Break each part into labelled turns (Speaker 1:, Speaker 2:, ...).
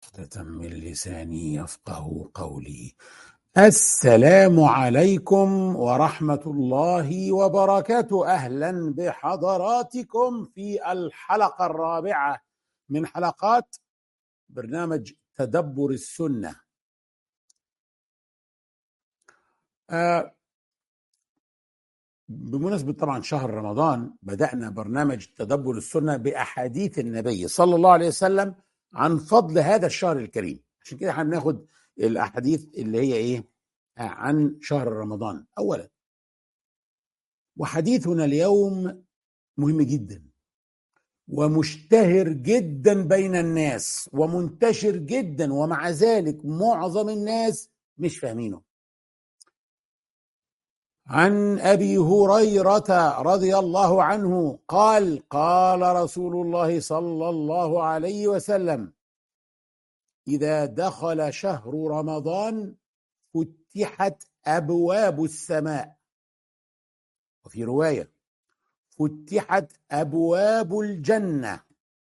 Speaker 1: عقدة من لساني يفقه قولي السلام عليكم ورحمة الله وبركاته أهلا بحضراتكم في الحلقة الرابعة من حلقات برنامج تدبر السنة آه بمناسبة طبعا شهر رمضان بدأنا برنامج تدبر السنة بأحاديث النبي صلى الله عليه وسلم عن فضل هذا الشهر الكريم عشان كده هناخد الاحاديث اللي هي ايه عن شهر رمضان اولا وحديثنا اليوم مهم جدا ومشتهر جدا بين الناس ومنتشر جدا ومع ذلك معظم الناس مش فاهمينه عن ابي هريره رضي الله عنه قال قال رسول الله صلى الله عليه وسلم اذا دخل شهر رمضان فتحت ابواب السماء وفي روايه فتحت ابواب الجنه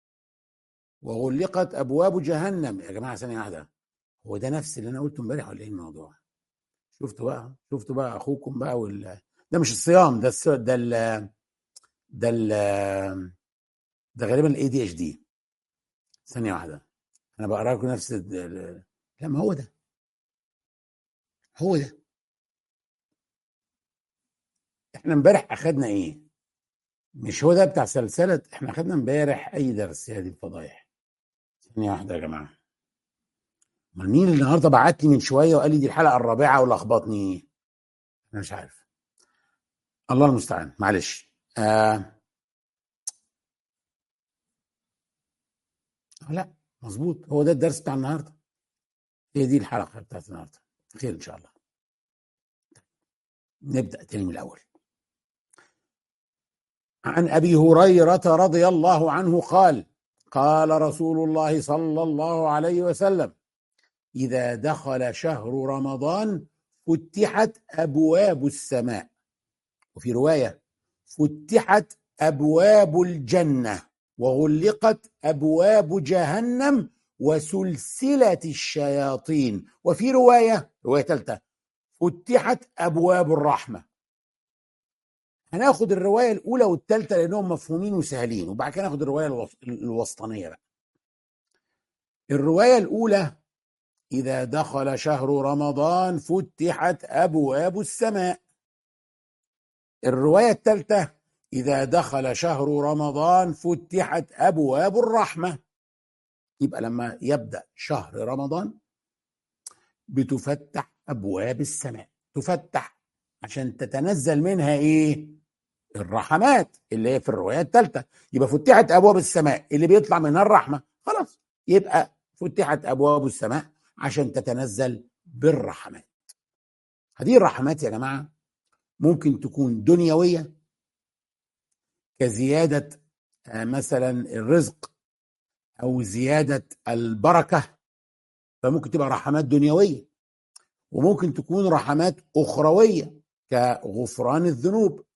Speaker 1: وغلقت ابواب جهنم يا جماعه ثانيه واحده هو ده نفس اللي انا قلته امبارح ولا ايه الموضوع؟ شفتوا بقى شفتوا بقى اخوكم بقى وال... ده مش الصيام ده الس... ده ال... ده ال... ده غالبا الاي دي اتش دي ثانيه واحده انا بقرا لكم نفس ال... لا ما هو ده هو ده احنا امبارح اخدنا ايه مش هو ده بتاع سلسله احنا اخدنا امبارح اي درس هذه الفضايح ثانيه واحده يا جماعه امال مين اللي النهارده بعت لي من شويه وقال لي دي الحلقه الرابعه ولخبطني انا مش عارف الله المستعان معلش آه. لا مظبوط هو ده الدرس بتاع النهارده هي دي الحلقه بتاعت النهارده خير ان شاء الله نبدا تاني من الاول عن ابي هريره رضي الله عنه قال قال رسول الله صلى الله عليه وسلم اذا دخل شهر رمضان فتحت ابواب السماء وفي روايه فتحت ابواب الجنه وغلقت ابواب جهنم وسلسله الشياطين وفي روايه روايه ثالثه فتحت ابواب الرحمه هناخد الروايه الاولى والثالثه لانهم مفهومين وسهلين وبعد كده ناخد الروايه الوسطانيه بقى الروايه الاولى اذا دخل شهر رمضان فتحت ابواب السماء الروايه الثالثه اذا دخل شهر رمضان فتحت ابواب الرحمه يبقى لما يبدا شهر رمضان بتفتح ابواب السماء تفتح عشان تتنزل منها ايه الرحمات اللي هي في الروايه الثالثه يبقى فتحت ابواب السماء اللي بيطلع منها الرحمه خلاص يبقى فتحت ابواب السماء عشان تتنزل بالرحمات هذه الرحمات يا جماعه ممكن تكون دنيويه كزياده مثلا الرزق او زياده البركه فممكن تبقى رحمات دنيويه وممكن تكون رحمات اخرويه كغفران الذنوب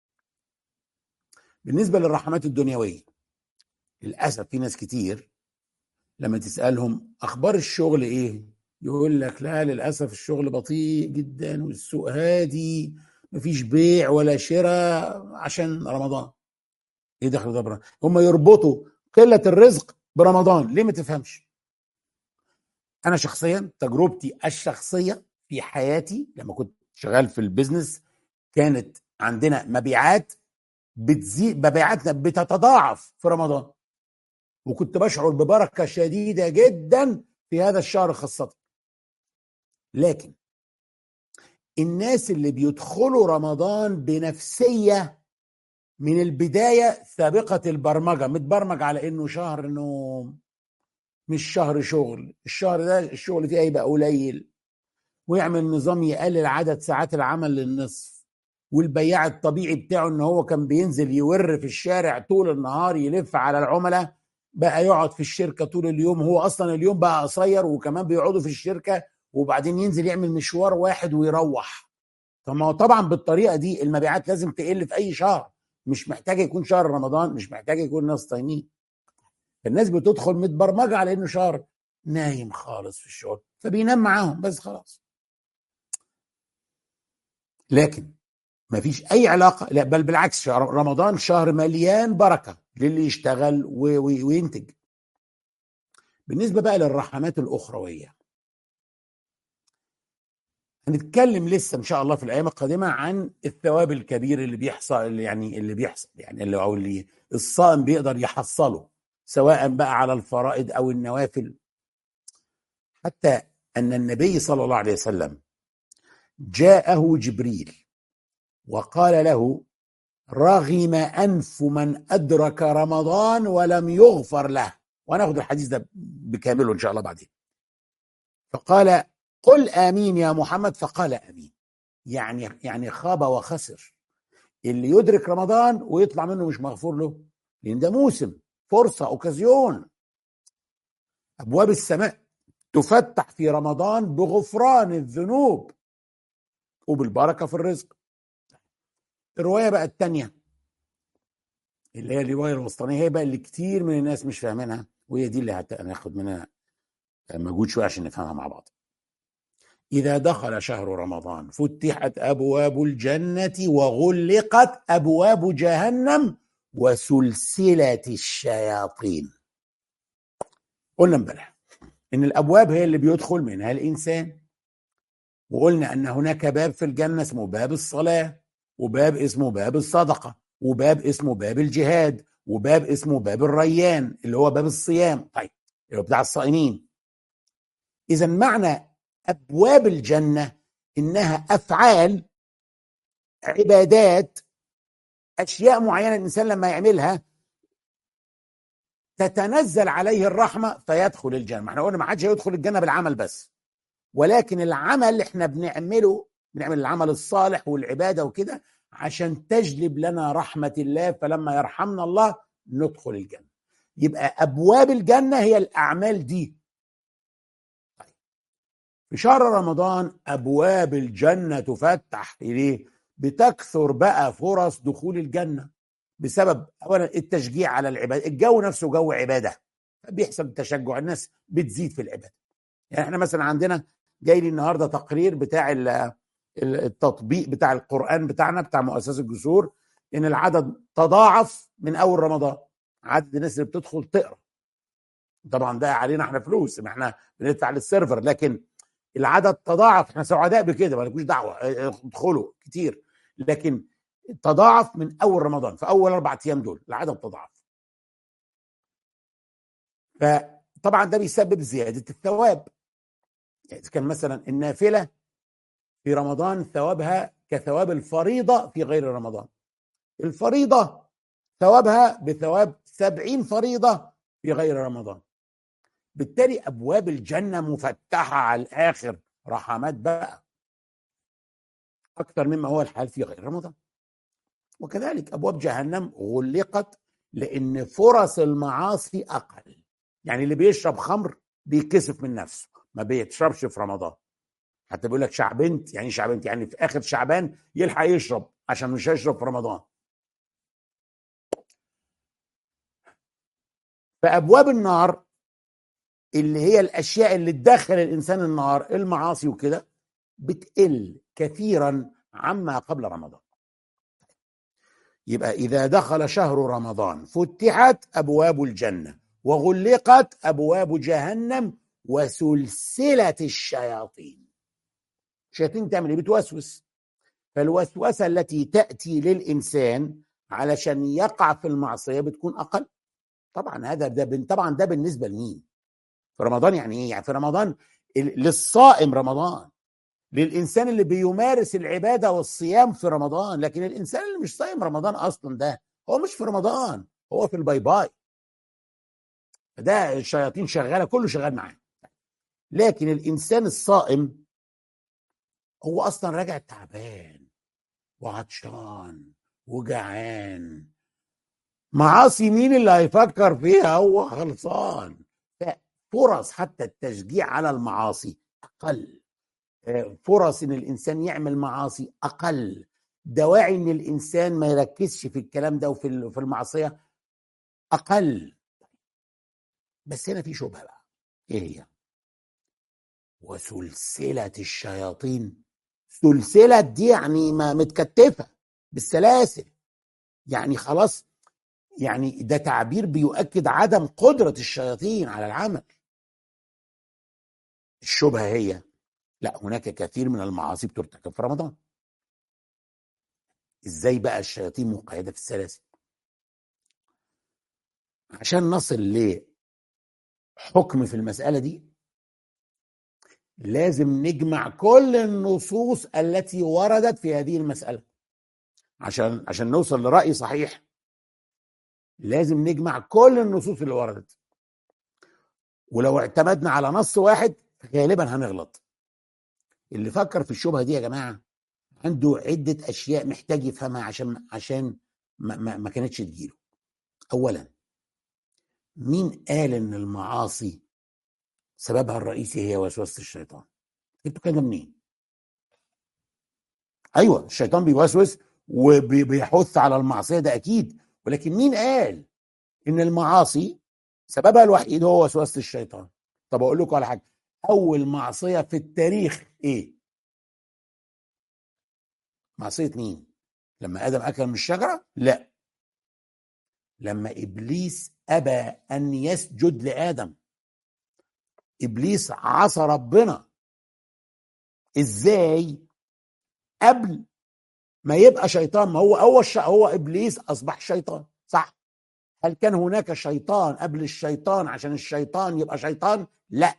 Speaker 1: بالنسبه للرحمات الدنيويه للاسف في ناس كتير لما تسالهم اخبار الشغل ايه يقول لك لا للاسف الشغل بطيء جدا والسوق هادي مفيش بيع ولا شراء عشان رمضان ايه دخل ده برمضان هم يربطوا قله الرزق برمضان ليه ما تفهمش انا شخصيا تجربتي الشخصيه في حياتي لما كنت شغال في البيزنس كانت عندنا مبيعات بتزيد مبيعاتنا بتتضاعف في رمضان وكنت بشعر ببركه شديده جدا في هذا الشهر خاصه لكن الناس اللي بيدخلوا رمضان بنفسيه من البدايه سابقه البرمجه متبرمج على انه شهر نوم مش شهر شغل الشهر ده الشغل فيه هيبقى قليل ويعمل نظام يقلل عدد ساعات العمل للنصف والبياع الطبيعي بتاعه ان هو كان بينزل يور في الشارع طول النهار يلف على العملاء بقى يقعد في الشركه طول اليوم هو اصلا اليوم بقى قصير وكمان بيقعدوا في الشركه وبعدين ينزل يعمل مشوار واحد ويروح طب ما هو طبعا بالطريقه دي المبيعات لازم تقل في اي شهر مش محتاج يكون شهر رمضان مش محتاج يكون ناس صايمين الناس بتدخل متبرمجه على انه شهر نايم خالص في الشغل فبينام معاهم بس خلاص لكن ما فيش اي علاقه لا بل بالعكس شهر رمضان شهر مليان بركه للي يشتغل وينتج بالنسبه بقى للرحمات الاخرويه هنتكلم لسه ان شاء الله في الايام القادمه عن الثواب الكبير اللي بيحصل يعني اللي بيحصل يعني اللي او اللي الصائم بيقدر يحصله سواء بقى على الفرائض او النوافل حتى ان النبي صلى الله عليه وسلم جاءه جبريل وقال له رغم انف من ادرك رمضان ولم يغفر له وناخد الحديث ده بكامله ان شاء الله بعدين فقال قل امين يا محمد فقال امين يعني يعني خاب وخسر اللي يدرك رمضان ويطلع منه مش مغفور له لان ده موسم فرصه اوكازيون ابواب السماء تفتح في رمضان بغفران الذنوب وبالبركه في الرزق الروايه بقى الثانيه اللي هي الروايه الوسطانيه هي بقى اللي كتير من الناس مش فاهمينها وهي دي اللي هناخد منها مجهود شويه عشان نفهمها مع بعض إذا دخل شهر رمضان فتحت أبواب الجنة وغلقت أبواب جهنم وسلسلة الشياطين قلنا امبارح إن الأبواب هي اللي بيدخل منها الإنسان وقلنا أن هناك باب في الجنة اسمه باب الصلاة وباب اسمه باب الصدقة وباب اسمه باب الجهاد وباب اسمه باب الريان اللي هو باب الصيام طيب اللي هو بتاع الصائمين إذا معنى ابواب الجنه انها افعال عبادات اشياء معينه الانسان لما يعملها تتنزل عليه الرحمه فيدخل الجنه احنا قلنا ما حدش هيدخل الجنه بالعمل بس ولكن العمل اللي احنا بنعمله بنعمل العمل الصالح والعباده وكده عشان تجلب لنا رحمه الله فلما يرحمنا الله ندخل الجنه يبقى ابواب الجنه هي الاعمال دي في شهر رمضان ابواب الجنه تفتح ليه بتكثر بقى فرص دخول الجنه بسبب اولا التشجيع على العباده الجو نفسه جو عباده بيحصل تشجع الناس بتزيد في العباده يعني احنا مثلا عندنا جاي لي النهارده تقرير بتاع التطبيق بتاع القران بتاعنا بتاع مؤسسه الجسور ان العدد تضاعف من اول رمضان عدد الناس اللي بتدخل تقرا طبعا ده علينا احنا فلوس ما احنا بندفع للسيرفر لكن العدد تضاعف احنا سعداء بكده مالكوش دعوه ادخلوا كتير لكن تضاعف من اول رمضان في اول اربع ايام دول العدد تضاعف فطبعا ده بيسبب زياده الثواب يعني كان مثلا النافله في رمضان ثوابها كثواب الفريضه في غير رمضان الفريضه ثوابها بثواب سبعين فريضه في غير رمضان بالتالي ابواب الجنه مفتحه على الاخر رحمات بقى اكثر مما هو الحال في غير رمضان وكذلك ابواب جهنم غلقت لان فرص المعاصي اقل يعني اللي بيشرب خمر بيكسف من نفسه ما بيشربش في رمضان حتى بيقول لك شعبنت يعني شعبنت يعني في اخر شعبان يلحق يشرب عشان مش هيشرب في رمضان فابواب النار اللي هي الاشياء اللي تدخل الانسان النار المعاصي وكده بتقل كثيرا عما قبل رمضان يبقى اذا دخل شهر رمضان فتحت ابواب الجنه وغلقت ابواب جهنم وسلسله الشياطين الشياطين تعمل ايه بتوسوس فالوسوسه التي تاتي للانسان علشان يقع في المعصيه بتكون اقل طبعا هذا ده طبعا ده بالنسبه لمين في رمضان يعني ايه يعني في رمضان للصائم رمضان للانسان اللي بيمارس العباده والصيام في رمضان لكن الانسان اللي مش صايم رمضان اصلا ده هو مش في رمضان هو في الباي باي ده الشياطين شغاله كله شغال معاه لكن الانسان الصائم هو اصلا راجع تعبان وعطشان وجعان معاصي مين اللي هيفكر فيها هو خلصان فرص حتى التشجيع على المعاصي اقل فرص ان الانسان يعمل معاصي اقل دواعي ان الانسان ما يركزش في الكلام ده وفي في المعصيه اقل بس هنا في شبهه بقى ايه هي وسلسلة الشياطين سلسلة دي يعني ما متكتفة بالسلاسل يعني خلاص يعني ده تعبير بيؤكد عدم قدرة الشياطين على العمل الشبهة هي لا هناك كثير من المعاصي بترتكب في رمضان ازاي بقى الشياطين مقيدة في السلاسل عشان نصل لحكم في المسألة دي لازم نجمع كل النصوص التي وردت في هذه المسألة عشان عشان نوصل لرأي صحيح لازم نجمع كل النصوص اللي وردت ولو اعتمدنا على نص واحد غالبا هنغلط اللي فكر في الشبهه دي يا جماعه عنده عده اشياء محتاج يفهمها عشان عشان ما, ما, ما كانتش تجيله اولا مين قال ان المعاصي سببها الرئيسي هي وسوسه الشيطان جبتوا كده منين ايوه الشيطان بيوسوس وبيحث على المعصيه ده اكيد ولكن مين قال ان المعاصي سببها الوحيد هو وسوسه الشيطان طب اقول لكم على حاجه اول معصيه في التاريخ ايه معصيه مين لما ادم اكل من الشجره لا لما ابليس ابى ان يسجد لادم ابليس عصى ربنا ازاي قبل ما يبقى شيطان ما هو اول شيء هو ابليس اصبح شيطان صح هل كان هناك شيطان قبل الشيطان عشان الشيطان يبقى شيطان لا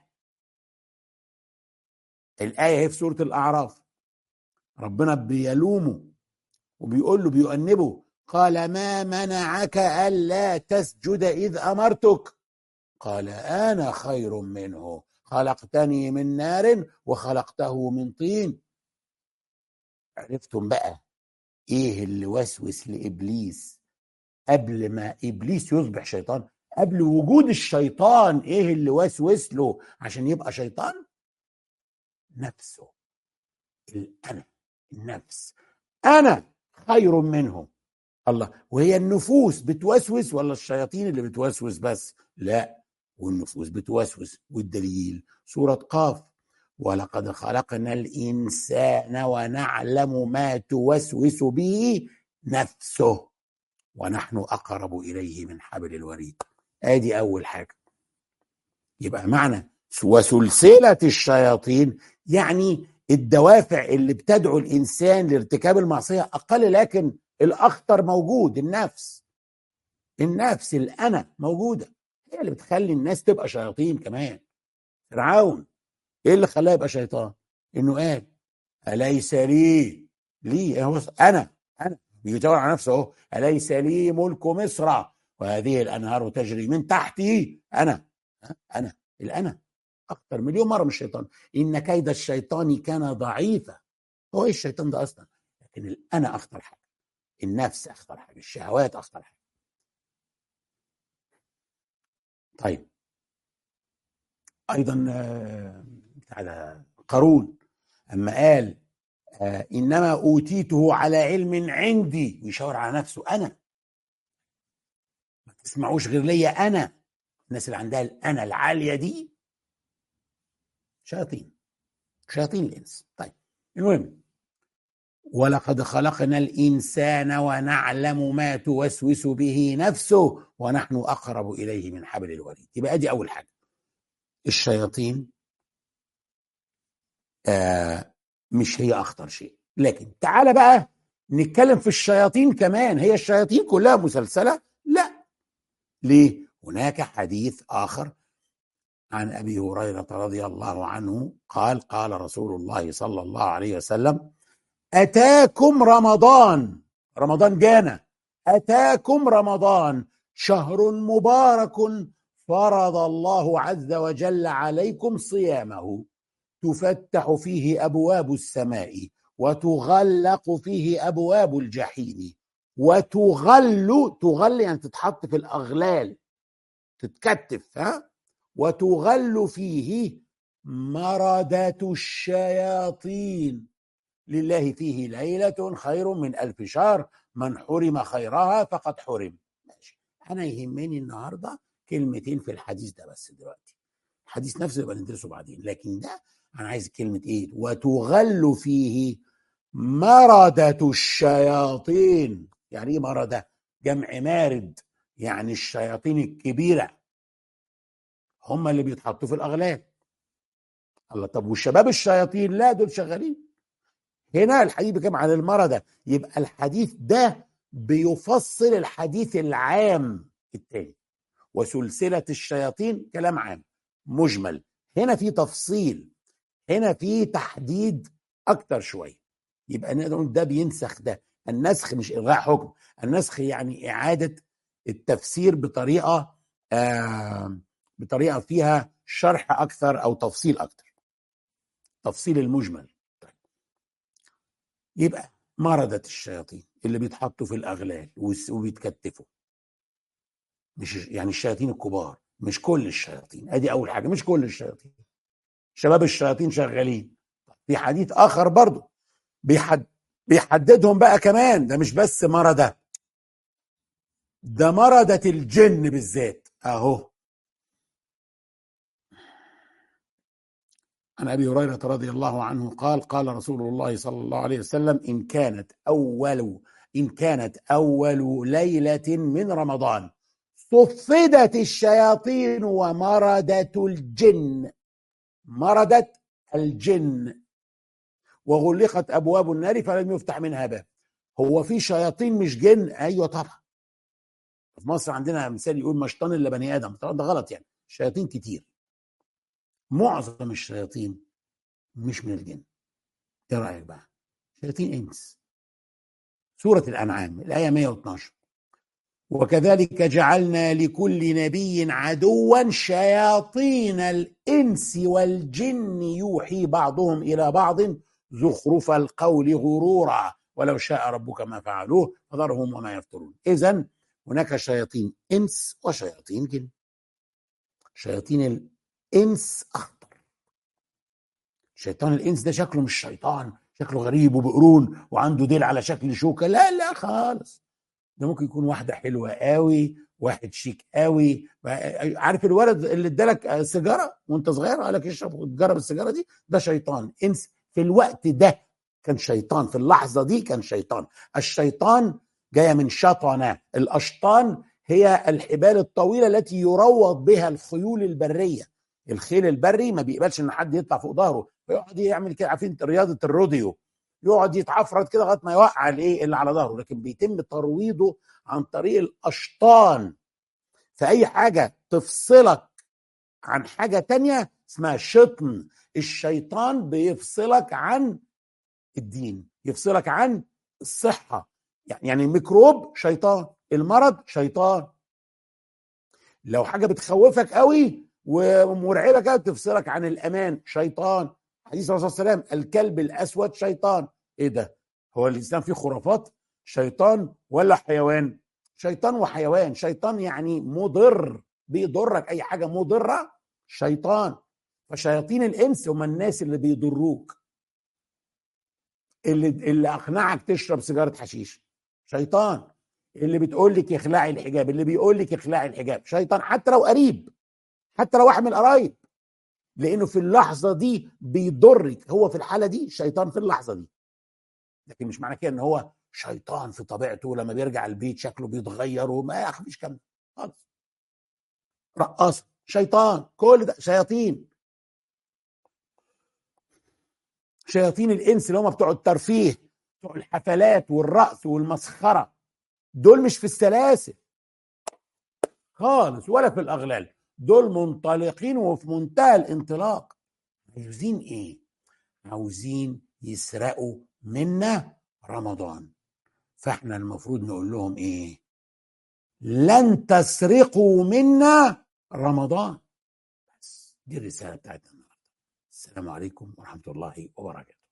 Speaker 1: الآية هي في سورة الأعراف ربنا بيلومه وبيقول له بيؤنبه قال ما منعك ألا تسجد إذ أمرتك قال أنا خير منه خلقتني من نار وخلقته من طين عرفتم بقى ايه اللي وسوس لابليس قبل ما ابليس يصبح شيطان قبل وجود الشيطان ايه اللي وسوس له عشان يبقى شيطان نفسه الانا النفس انا خير منهم الله وهي النفوس بتوسوس ولا الشياطين اللي بتوسوس بس لا والنفوس بتوسوس والدليل سورة قاف ولقد خلقنا الإنسان ونعلم ما توسوس به نفسه ونحن أقرب إليه من حبل الوريد آدي أول حاجة يبقى معنى وسلسلة الشياطين يعني الدوافع اللي بتدعو الإنسان لارتكاب المعصية أقل لكن الأخطر موجود النفس النفس الأنا موجودة هي اللي بتخلي الناس تبقى شياطين كمان فرعون ايه اللي خلاه يبقى شيطان انه قال اليس لي لي هو انا انا بيدور على نفسه اهو اليس لي ملك مصر وهذه الانهار تجري من تحتي انا انا الانا اكثر مليون مره من الشيطان ان كيد الشيطان كان ضعيفا هو ايه الشيطان ده اصلا لكن الانا اخطر حاجه النفس اخطر حاجه الشهوات اخطر حاجه طيب ايضا على قارون اما قال آه انما اوتيته على علم عندي ويشاور على نفسه انا ما تسمعوش غير ليا انا الناس اللي عندها الانا العاليه دي شياطين شياطين الانس طيب المهم ولقد خلقنا الانسان ونعلم ما توسوس به نفسه ونحن اقرب اليه من حبل الوريد يبقى ادي اول حاجه الشياطين آه مش هي اخطر شيء لكن تعالى بقى نتكلم في الشياطين كمان هي الشياطين كلها مسلسله لا ليه هناك حديث اخر عن ابي هريره رضي الله عنه قال قال رسول الله صلى الله عليه وسلم اتاكم رمضان رمضان جانا اتاكم رمضان شهر مبارك فرض الله عز وجل عليكم صيامه تفتح فيه ابواب السماء وتغلق فيه ابواب الجحيم وتغل تغل يعني تتحط في الاغلال تتكتف ها وتغل فيه مردة الشياطين لله فيه ليلة خير من ألف شهر من حرم خيرها فقد حرم ماشي أنا يهمني النهاردة كلمتين في الحديث ده بس دلوقتي الحديث نفسه يبقى ندرسه بعدين لكن ده انا عايز كلمه ايه وتغل فيه مردة الشياطين يعني ايه مردة جمع مارد يعني الشياطين الكبيرة هم اللي بيتحطوا في الأغلال الله طب والشباب الشياطين لا دول شغالين هنا الحديث بيتكلم عن المردة يبقى الحديث ده بيفصل الحديث العام التاني وسلسلة الشياطين كلام عام مجمل هنا في تفصيل هنا في تحديد أكتر شوية يبقى نقدر نقول ده بينسخ ده النسخ مش إلغاء حكم النسخ يعني إعادة التفسير بطريقة آه بطريقة فيها شرح أكثر أو تفصيل أكثر تفصيل المجمل طيب. يبقى مردة الشياطين اللي بيتحطوا في الأغلال وبيتكتفوا مش يعني الشياطين الكبار مش كل الشياطين ادي اول حاجه مش كل الشياطين شباب الشياطين شغالين في حديث اخر برضو بيحد بيحددهم بقى كمان ده مش بس مرضى ده مرضة الجن بالذات اهو عن ابي هريره رضي الله عنه قال قال رسول الله صلى الله عليه وسلم ان كانت اول ان كانت اول ليله من رمضان صفدت الشياطين ومردت الجن مردت الجن وغلقت ابواب النار فلم يفتح منها باب هو في شياطين مش جن ايوه طبعا في مصر عندنا مثال يقول مشطان الا بني ادم طبعا ده غلط يعني شياطين كتير معظم الشياطين مش من الجن ايه رايك بقى شياطين انس سوره الانعام الايه 112 وكذلك جعلنا لكل نبي عدوا شياطين الانس والجن يوحي بعضهم الى بعض زخرف القول غرورا ولو شاء ربك ما فعلوه فذرهم وما يفترون اذا هناك شياطين انس وشياطين جن شياطين الانس اخطر شيطان الانس ده شكله مش شيطان شكله غريب وبقرون وعنده ديل على شكل شوكه لا لا خالص ده ممكن يكون واحده حلوه قوي واحد شيك قوي عارف الولد اللي ادالك سيجاره وانت صغير قال لك اشرب جرب السيجاره دي ده شيطان انس في الوقت ده كان شيطان في اللحظه دي كان شيطان الشيطان جايه من شطنه الاشطان هي الحبال الطويله التي يروض بها الخيول البريه الخيل البري ما بيقبلش ان حد يطلع فوق ظهره فيقعد يعمل كده عارفين رياضه الروديو يقعد يتعفرت كده لغايه ما يوقع الايه اللي على ظهره لكن بيتم ترويضه عن طريق الاشطان فاي حاجه تفصلك عن حاجه تانية اسمها شطن الشيطان بيفصلك عن الدين يفصلك عن الصحه يعني الميكروب شيطان المرض شيطان لو حاجه بتخوفك قوي ومرعبه كده تفصلك عن الامان شيطان حديث الرسول صلى الله عليه وسلم الكلب الاسود شيطان ايه ده هو الاسلام فيه خرافات شيطان ولا حيوان شيطان وحيوان شيطان يعني مضر بيضرك اي حاجه مضره شيطان فشياطين الانس هم الناس اللي بيضروك اللي اللي اقنعك تشرب سيجاره حشيش شيطان اللي بتقول لك اخلعي الحجاب اللي بيقول لك اخلعي الحجاب شيطان حتى لو قريب حتى لو واحد من القرايب لانه في اللحظه دي بيضرك هو في الحاله دي شيطان في اللحظه دي لكن مش معنى كده ان هو شيطان في طبيعته لما بيرجع البيت شكله بيتغير وما يا اخي مش كلام خالص رقاصه شيطان كل ده شياطين شياطين الانس اللي هم بتوع الترفيه بتوع الحفلات والرقص والمسخره دول مش في السلاسل خالص ولا في الاغلال دول منطلقين وفي منتهى الانطلاق عاوزين ايه عاوزين يسرقوا منا رمضان فاحنا المفروض نقول لهم ايه لن تسرقوا منا رمضان بس دي الرساله بتاعتنا النهارده السلام عليكم ورحمه الله وبركاته